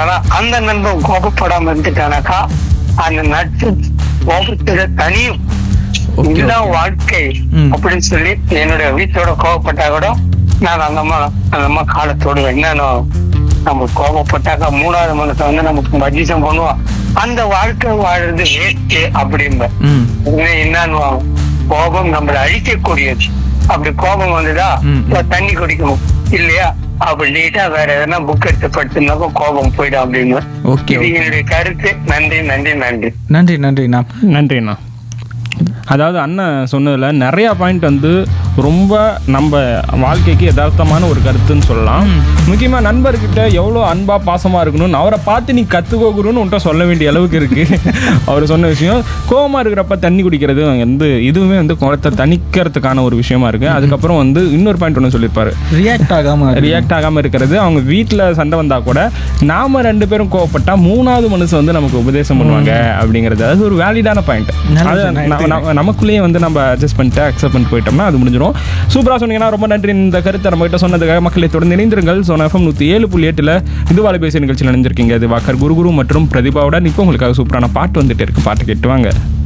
ஆனா அந்த நண்பன் கோபப்படாம இருந்துட்டானாக்கா அந்த நட்பு கோபத்துல தனியும் Okay, இதுதான் வாழ்க்கை ம். அப்படின்னு சொல்லி என்னுடைய வீட்டோட கோபப்பட்டா கூட நான் அந்த அம்மா அந்த அம்மா காலத்தோடு என்னன்னு நம்ம கோபப்பட்டாக்கா மூணாவது மனசை வந்து நமக்கு மஜிசம் பண்ணுவோம் அந்த வாழ்க்கை வாழுறது வேஸ்ட் அப்படிம்ப ம் இன்னும் என்னன்னு கோபம் நம்மளை அழிக்கக்கூடியது அப்படி கோபம் வந்துதா ம். இப்ப தண்ணி குடிக்கணும் இல்லையா அப்படி நீட்டா வேற எதனா புக் எடுத்து படுத்துனாக்கா கோபம் போயிடும் அப்படின்னு Okay, இது okay. என்னுடைய கருத்து நன்றி நன்றி நன்றி நன்றி நன்றிண்ணா நன்றிண்ணா அதாவது அண்ணன் சொன்னதுல நிறைய பாயிண்ட் வந்து ரொம்ப நம்ம வாழ்க்கைக்கு யதார்த்தமான ஒரு கருத்துன்னு சொல்லலாம் முக்கியமா நண்பர்கிட்ட எவ்வளோ அன்பா பாசமா இருக்கணும்னு அவரை பார்த்து நீ கத்துக்கோக்குறோன்னு உன்ட்ட சொல்ல வேண்டிய அளவுக்கு இருக்கு அவர் சொன்ன விஷயம் கோவமா இருக்கிறப்ப தண்ணி குடிக்கிறது வந்து இதுவுமே வந்து குளத்தை தணிக்கிறதுக்கான ஒரு விஷயமா இருக்கு அதுக்கப்புறம் வந்து இன்னொரு பாயிண்ட் ஒன்று சொல்லியிருப்பாரு ரியாக்ட் ஆகாம ரியாக்ட் ஆகாம இருக்கிறது அவங்க வீட்டில் சண்டை வந்தா கூட நாம ரெண்டு பேரும் கோவப்பட்டா மூணாவது மனுஷன் வந்து நமக்கு உபதேசம் பண்ணுவாங்க அப்படிங்கிறது அது ஒரு வேலிடான பாயிண்ட் நல்லது, அது நான் நம்ம- நம்ம- நமக்குள்ளேயே வந்து நம்ம அட்ஜஸ்ட் பண்ணிட்டு அக்செப்ட் பண்ணிட்டு போயிட்டோம்னா அது முடிஞ்சிடும் சூப்பரா சொன்னீங்கன்னா ரொம்ப நன்றி இந்த கருத்தை நம்ம கிட்ட சொன்னதுக்காக மக்களை தொடர்ந்து இணைந்திருங்கள் சோனா எஃப்எம் நூற்றி ஏழு புள்ளி எட்டில் இது வாழைபேசி நிகழ்ச்சியில் நினைஞ்சிருக்கீங்க இது வாக்கர் குரு குரு மற்றும் பிரதிபாவுடன் இப்போ உங்களுக்காக சூப்பரான பாட்டு வந்துட்டு இருக்கு பாட்டு கேட்டு வாங்க